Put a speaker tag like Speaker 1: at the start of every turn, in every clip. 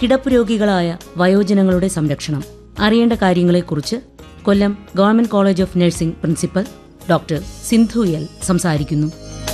Speaker 1: കിടപ്പ് രോഗികളായ വയോജനങ്ങളുടെ സംരക്ഷണം അറിയേണ്ട കാര്യങ്ങളെക്കുറിച്ച് Kollam government college of nursing principal doctor Sindhu L സംസാരിക്കുന്നു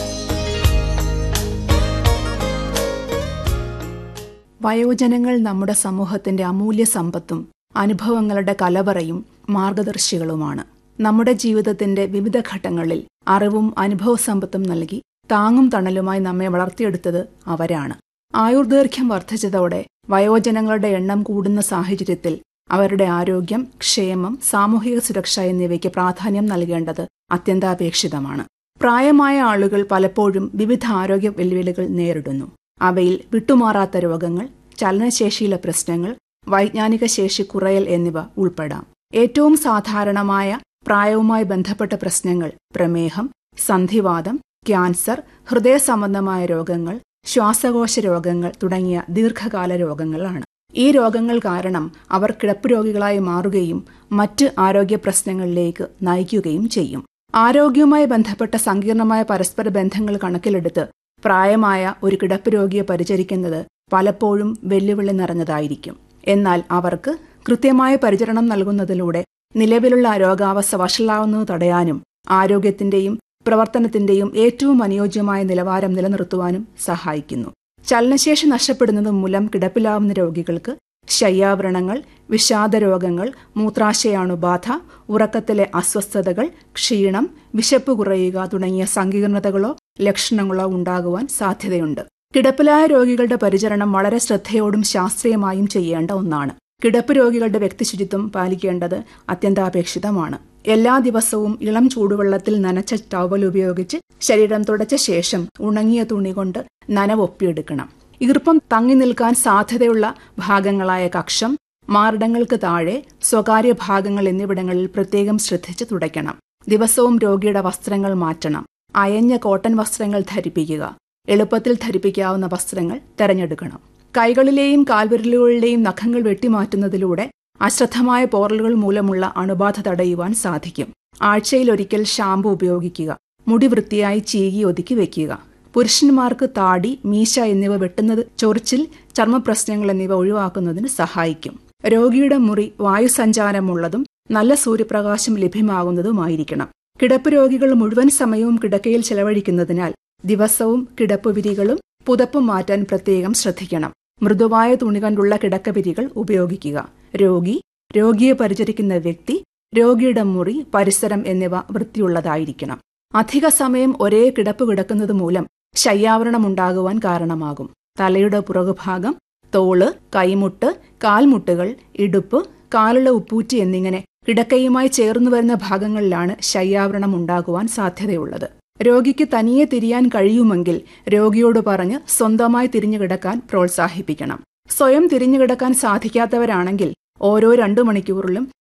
Speaker 2: വയോജനങ്ങൾ നമ്മുടെ സമൂഹത്തിന്റെ അമൂല്യ സമ്പത്തും അനുഭവങ്ങളുടെ കലവറയും മാർഗദർശികളുമാണ് നമ്മുടെ ജീവിതത്തിന്റെ വിവിധ ഘട്ടങ്ങളിൽ അറിവും അനുഭവ സമ്പത്തും നൽകി താങ്ങും തണലുമായി നമ്മെ വളർത്തിയെടുത്തത് അവരാണ് ആയുർദൈർഘ്യം വർദ്ധിച്ചതോടെ വയോജനങ്ങളുടെ എണ്ണം കൂടുന്ന സാഹചര്യത്തിൽ അവരുടെ ആരോഗ്യം ക്ഷേമം സാമൂഹിക സുരക്ഷ എന്നിവയ്ക്ക് പ്രാധാന്യം നൽകേണ്ടത് അത്യന്താപേക്ഷിതമാണ് പ്രായമായ ആളുകൾ പലപ്പോഴും വിവിധ ആരോഗ്യ വെല്ലുവിളികൾ നേരിടുന്നു അവയിൽ വിട്ടുമാറാത്ത രോഗങ്ങൾ ചലനശേഷിയിലെ പ്രശ്നങ്ങൾ വൈജ്ഞാനിക ശേഷി കുറയൽ എന്നിവ ഉൾപ്പെടാം ഏറ്റവും സാധാരണമായ പ്രായവുമായി ബന്ധപ്പെട്ട പ്രശ്നങ്ങൾ പ്രമേഹം സന്ധിവാദം ക്യാൻസർ ഹൃദയ സംബന്ധമായ രോഗങ്ങൾ ശ്വാസകോശ രോഗങ്ങൾ തുടങ്ങിയ ദീർഘകാല രോഗങ്ങളാണ് ഈ രോഗങ്ങൾ കാരണം അവർ കിടപ്പ് രോഗികളായി മാറുകയും മറ്റ് ആരോഗ്യ പ്രശ്നങ്ങളിലേക്ക് നയിക്കുകയും ചെയ്യും ആരോഗ്യവുമായി ബന്ധപ്പെട്ട സങ്കീർണമായ പരസ്പര ബന്ധങ്ങൾ കണക്കിലെടുത്ത് പ്രായമായ ഒരു കിടപ്പ് രോഗിയെ പരിചരിക്കുന്നത് പലപ്പോഴും വെല്ലുവിളി നിറഞ്ഞതായിരിക്കും എന്നാൽ അവർക്ക് കൃത്യമായ പരിചരണം നൽകുന്നതിലൂടെ നിലവിലുള്ള രോഗാവസ്ഥ വഷളാവുന്നത് തടയാനും ആരോഗ്യത്തിന്റെയും പ്രവർത്തനത്തിന്റെയും ഏറ്റവും അനുയോജ്യമായ നിലവാരം നിലനിർത്തുവാനും സഹായിക്കുന്നു ചലനശേഷി നഷ്ടപ്പെടുന്നത് മൂലം കിടപ്പിലാവുന്ന രോഗികൾക്ക് ശയ്യാവരണങ്ങൾ വിഷാദരോഗങ്ങൾ മൂത്രാശയാണുബാധ ഉറക്കത്തിലെ അസ്വസ്ഥതകൾ ക്ഷീണം വിശപ്പ് കുറയുക തുടങ്ങിയ സങ്കീർണതകളോ ലക്ഷണങ്ങളോ ഉണ്ടാകുവാൻ സാധ്യതയുണ്ട് കിടപ്പിലായ രോഗികളുടെ പരിചരണം വളരെ ശ്രദ്ധയോടും ശാസ്ത്രീയമായും ചെയ്യേണ്ട ഒന്നാണ് കിടപ്പ് രോഗികളുടെ വ്യക്തിശുചിത്വം പാലിക്കേണ്ടത് അത്യന്താപേക്ഷിതമാണ് എല്ലാ ദിവസവും ഇളം ചൂടുവെള്ളത്തിൽ നനച്ച ടവൽ ഉപയോഗിച്ച് ശരീരം തുടച്ച ശേഷം ഉണങ്ങിയ തുണി കൊണ്ട് നനവൊപ്പിയെടുക്കണം ഈർപ്പം തങ്ങി നിൽക്കാൻ സാധ്യതയുള്ള ഭാഗങ്ങളായ കക്ഷം മാറിടങ്ങൾക്ക് താഴെ സ്വകാര്യ ഭാഗങ്ങൾ എന്നിവിടങ്ങളിൽ പ്രത്യേകം ശ്രദ്ധിച്ച് തുടയ്ക്കണം ദിവസവും രോഗിയുടെ വസ്ത്രങ്ങൾ മാറ്റണം അയഞ്ഞ കോട്ടൺ വസ്ത്രങ്ങൾ ധരിപ്പിക്കുക എളുപ്പത്തിൽ ധരിപ്പിക്കാവുന്ന വസ്ത്രങ്ങൾ തെരഞ്ഞെടുക്കണം കൈകളിലെയും കാൽവിരലുകളിലെയും നഖങ്ങൾ വെട്ടിമാറ്റുന്നതിലൂടെ അശ്രദ്ധമായ പോറലുകൾ മൂലമുള്ള അണുബാധ തടയുവാൻ സാധിക്കും ആഴ്ചയിലൊരിക്കൽ ഷാമ്പു ഉപയോഗിക്കുക മുടി വൃത്തിയായി ചീകി ഒതുക്കി വെക്കുക പുരുഷന്മാർക്ക് താടി മീശ എന്നിവ വെട്ടുന്നത് ചൊറിച്ചിൽ ചർമ്മപ്രശ്നങ്ങൾ എന്നിവ ഒഴിവാക്കുന്നതിന് സഹായിക്കും രോഗിയുടെ മുറി വായുസഞ്ചാരമുള്ളതും നല്ല സൂര്യപ്രകാശം ലഭ്യമാകുന്നതുമായിരിക്കണം കിടപ്പ് രോഗികൾ മുഴുവൻ സമയവും കിടക്കയിൽ ചെലവഴിക്കുന്നതിനാൽ ദിവസവും കിടപ്പുവിരികളും പുതപ്പും മാറ്റാൻ പ്രത്യേകം ശ്രദ്ധിക്കണം മൃദുവായ തുണി കൊണ്ടുള്ള കിടക്കവിരികൾ ഉപയോഗിക്കുക രോഗി രോഗിയെ പരിചരിക്കുന്ന വ്യക്തി രോഗിയുടെ മുറി പരിസരം എന്നിവ വൃത്തിയുള്ളതായിരിക്കണം അധിക സമയം ഒരേ കിടപ്പ് കിടക്കുന്നത് മൂലം ശയ്യാവരണം ഉണ്ടാകുവാൻ കാരണമാകും തലയുടെ പുറകുഭാഗം തോള് കൈമുട്ട് കാൽമുട്ടുകൾ ഇടുപ്പ് കാലുള്ള ഉപ്പൂറ്റി എന്നിങ്ങനെ കിടക്കയുമായി ചേർന്നു വരുന്ന ഭാഗങ്ങളിലാണ് ശയ്യാവരണം ഉണ്ടാകുവാൻ സാധ്യതയുള്ളത് രോഗിക്ക് തനിയെ തിരിയാൻ കഴിയുമെങ്കിൽ രോഗിയോട് പറഞ്ഞ് സ്വന്തമായി തിരിഞ്ഞു കിടക്കാൻ പ്രോത്സാഹിപ്പിക്കണം സ്വയം തിരിഞ്ഞു കിടക്കാൻ സാധിക്കാത്തവരാണെങ്കിൽ ഓരോ രണ്ടു മണിക്കൂറിലും